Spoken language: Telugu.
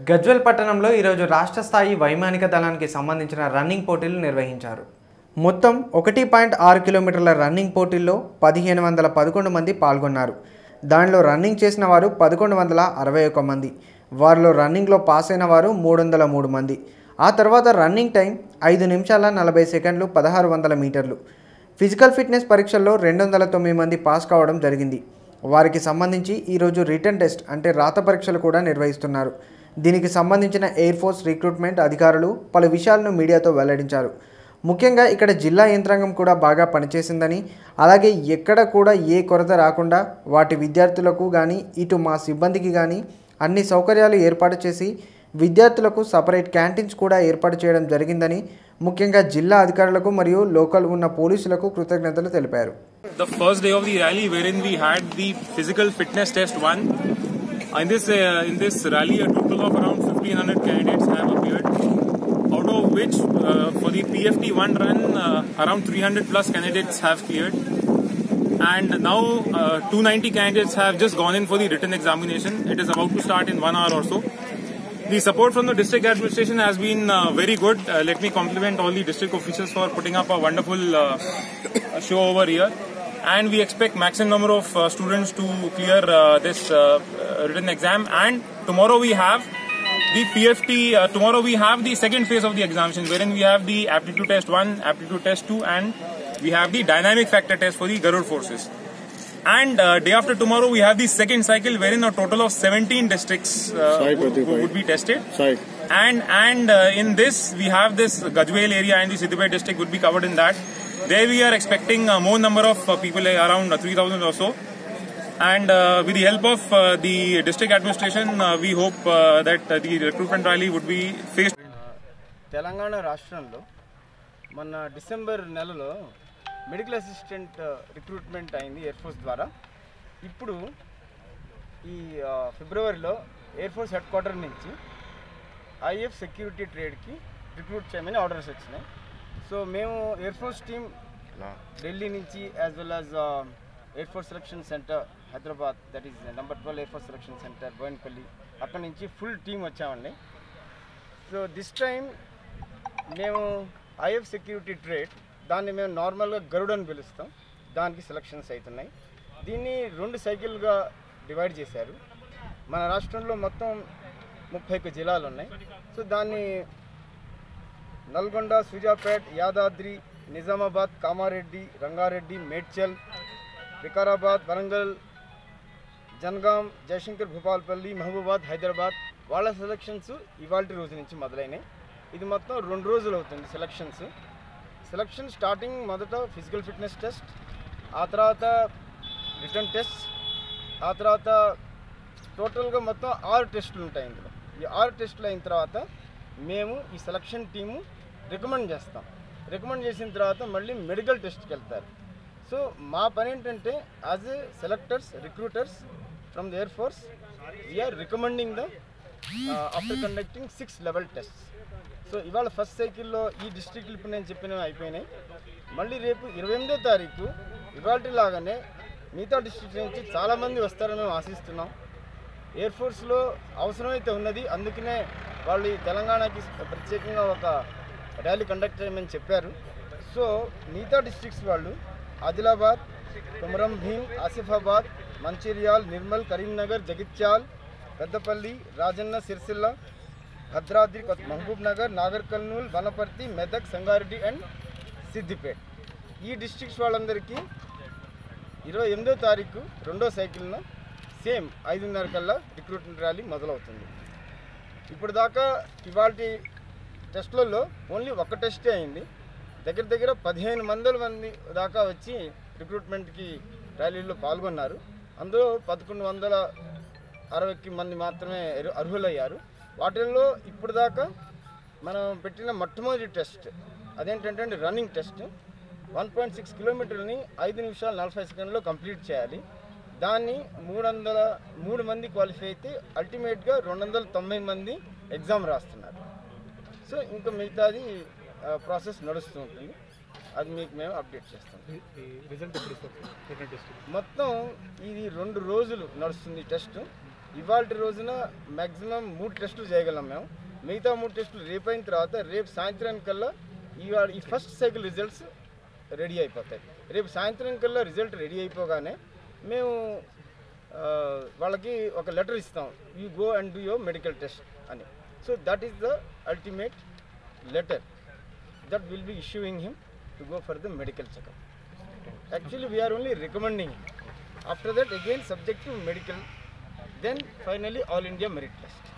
గజ్వెల్ పట్టణంలో ఈరోజు రాష్ట్ర స్థాయి వైమానిక దళానికి సంబంధించిన రన్నింగ్ పోటీలు నిర్వహించారు మొత్తం ఒకటి పాయింట్ ఆరు కిలోమీటర్ల రన్నింగ్ పోటీల్లో పదిహేను వందల పదకొండు మంది పాల్గొన్నారు దానిలో రన్నింగ్ చేసిన వారు పదకొండు వందల అరవై ఒక్క మంది వారిలో రన్నింగ్లో పాస్ అయిన వారు మూడు వందల మూడు మంది ఆ తర్వాత రన్నింగ్ టైం ఐదు నిమిషాల నలభై సెకండ్లు పదహారు వందల మీటర్లు ఫిజికల్ ఫిట్నెస్ పరీక్షల్లో రెండు వందల తొమ్మిది మంది పాస్ కావడం జరిగింది వారికి సంబంధించి ఈరోజు రిటర్న్ టెస్ట్ అంటే రాత పరీక్షలు కూడా నిర్వహిస్తున్నారు దీనికి సంబంధించిన ఎయిర్ ఫోర్స్ రిక్రూట్మెంట్ అధికారులు పలు విషయాలను మీడియాతో వెల్లడించారు ముఖ్యంగా ఇక్కడ జిల్లా యంత్రాంగం కూడా బాగా పనిచేసిందని అలాగే ఎక్కడ కూడా ఏ కొరత రాకుండా వాటి విద్యార్థులకు కానీ ఇటు మా సిబ్బందికి కానీ అన్ని సౌకర్యాలు ఏర్పాటు చేసి విద్యార్థులకు సపరేట్ క్యాంటీన్స్ కూడా ఏర్పాటు చేయడం జరిగిందని ముఖ్యంగా జిల్లా అధికారులకు మరియు లోకల్ ఉన్న పోలీసులకు కృతజ్ఞతలు తెలిపారు the first day of the rally wherein we had the physical fitness test one in this uh, in this rally a total of around 1500 candidates have appeared out of which uh, for the pft one run uh, around 300 plus candidates have cleared and now uh, 290 candidates have just gone in for the written examination it is about to start in one hour or so the support from the district administration has been uh, very good. Uh, let me compliment all the district officials for putting up a wonderful uh, show over here. And we expect maximum number of uh, students to clear uh, this uh, uh, written exam. And tomorrow we have the PFT. Uh, tomorrow we have the second phase of the examination, wherein we have the aptitude test one, aptitude test two, and we have the dynamic factor test for the Garud forces. And uh, day after tomorrow, we have the second cycle, wherein a total of 17 districts uh, Sorry, would, Pradeep, would be tested. Sorry. And and uh, in this, we have this Gajwel area and the Siddipet district would be covered in that. There we are expecting uh, more number of uh, people, uh, around uh, 3,000 or so. And uh, with the help of uh, the district administration, uh, we hope uh, that uh, the recruitment rally would be faced. Telangana రాష్ట్రంలో మొన్న డిసెంబర్ నెలలో మెడికల్ అసిస్టెంట్ రిక్రూట్మెంట్ అయింది ఎయిర్ ఫోర్స్ ద్వారా ఇప్పుడు ఈ ఆ, ఫిబ్రవరిలో ఎయిర్ ఫోర్స్ హెడ్ క్వార్టర్ నుంచి ఐఎఫ్ సెక్యూరిటీ ట్రేడ్కి రిక్రూట్ చేయమని ఆర్డర్స్ వచ్చినాయి సో మేము ఎయిర్ ఫోర్స్ టీమ్ ఢిల్లీ నుంచి as well as air force selection centre Hyderabad that is number twelve air force selection centre Boinpally అక్కడ నుంచి ఫుల్ టీం వచ్చామండి సో దిస్ టైం మేము ఐఎఫ్ సెక్యూరిటీ ట్రేడ్ దాన్ని మేము నార్మల్గా గరుడ్ అని పిలుస్తాం దానికి సెలక్షన్స్ అవుతున్నాయి దీన్ని రెండు సైకిల్గా డివైడ్ చేశారు మన రాష్ట్రంలో మొత్తం ముప్పై ఒక్క జిల్లాలు ఉన్నాయి సో దాన్ని నల్గొండ సూర్యాపేట్ యాదాద్రి నిజామాబాద్ కామారెడ్డి రంగారెడ్డి మేడ్చల్ వికారాబాద్ వరంగల్ జనగాం జయశంకర్ భూపాల్పల్లి మహబూబాద్ హైదరాబాద్ వాళ్ళ సెలక్షన్స్ ఇవాళ రోజు నుంచి మొదలైనాయి ఇది మొత్తం రెండు రోజులు అవుతుంది సెలక్షన్స్ సెలక్షన్ స్టార్టింగ్ మొదట ఫిజికల్ ఫిట్నెస్ టెస్ట్ ఆ తర్వాత రిటర్న్ టెస్ట్ ఆ తర్వాత టోటల్గా మొత్తం ఆరు టెస్టులు ఉంటాయి ఇందులో ఈ ఆరు టెస్టులు అయిన తర్వాత మేము ఈ సెలక్షన్ టీము రికమెండ్ చేస్తాం రికమెండ్ చేసిన తర్వాత మళ్ళీ మెడికల్ టెస్ట్కి వెళ్తారు సో మా పని ఏంటంటే as a selectors recruiters from the air force we are recommending the after conducting six level test so ఇవాళ ఫస్ట్ సైకిల్లో ఈ డిస్ట్రిక్ట్లు ఇప్పుడు నేను చెప్పినవి అయిపోయినాయి మళ్ళీ రేపు ఇరవై ఎనిమిదో తారీఖు ఇవాళ లాగానే మిగతా డిస్ట్రిక్ట్ నుంచి చాలామంది వస్తారని మేము ఆశిస్తున్నాం ఎయిర్ ఫోర్స్లో అవసరమైతే ఉన్నది అందుకనే వాళ్ళు ఈ తెలంగాణకి ప్రత్యేకంగా ఒక ర్యాలీ కండక్ట్ చేయమని చెప్పారు సో మిగతా డిస్ట్రిక్ట్స్ వాళ్ళు ఆదిలాబాద్ కుమరం భీం ఆసిఫాబాద్ మంచిర్యాల్ నిర్మల్ కరీంనగర్ జగిత్యాల్ పెద్దపల్లి రాజన్న సిరిసిల్ల భద్రాద్రి కొత్త Mahabubnagar Nagarkurnool Wanaparthy Medak Sangareddy and Siddipet ఈ డిస్ట్రిక్ట్స్ వాళ్ళందరికీ ఇరవై ఎనిమిదో తారీఖు రెండో సైకిల్ను సేమ్ ఐదున్నర కల్లా రిక్రూట్మెంట్ ర్యాలీ మొదలవుతుంది ఇప్పుడు దాకా ఇవాళ టెస్ట్లలో ఓన్లీ ఒక టెస్టే అయింది దగ్గర దగ్గర పదిహేను వందల మంది దాకా వచ్చి రిక్రూట్మెంట్కి ర్యాలీలో పాల్గొన్నారు అందులో పదకొండు వందల అరవైకి మంది మాత్రమే అర్హు- అర్హులయ్యారు వాటిల్లో ఇప్పుడు దాకా మనం పెట్టిన మొట్టమొదటి టెస్ట్ అదేంటంటే running test one point six కిలోమీటర్ని ఐదు నిమిషాలు నలభై సెకండ్లో కంప్లీట్ చేయాలి దాన్ని మూడు వందల మూడు మంది క్వాలిఫై అయితే అల్టిమేట్గా రెండు వందల తొంభై మంది ఎగ్జామ్ రాస్తున్నారు సో ఇంకా మిగతాది ప్రాసెస్ నడుస్తూ ఉంటుంది అది మీకు మేము అప్డేట్ చేస్తాం మొత్తం ఇది రెండు రోజులు నడుస్తుంది టెస్ట్ ఇవాళ రోజున మ్యాక్సిమం మూడు టెస్టులు చేయగలం మేము మిగతా మూడు టెస్టులు రేపు అయిన తర్వాత రేపు సాయంత్రం కల్లా ఇవాళ ఈ ఫస్ట్ సైకిల్ రిజల్ట్స్ రెడీ అయిపోతాయి రేపు సాయంత్రం కల్లా రిజల్ట్ రెడీ అయిపోగానే మేము ఆ, వాళ్ళకి ఒక లెటర్ ఇస్తాం you go and do your medical test అని so that is the ultimate letter that will be issuing him to go for the medical checkup actually we are only recommending after that again subject to medical then finally all India merit test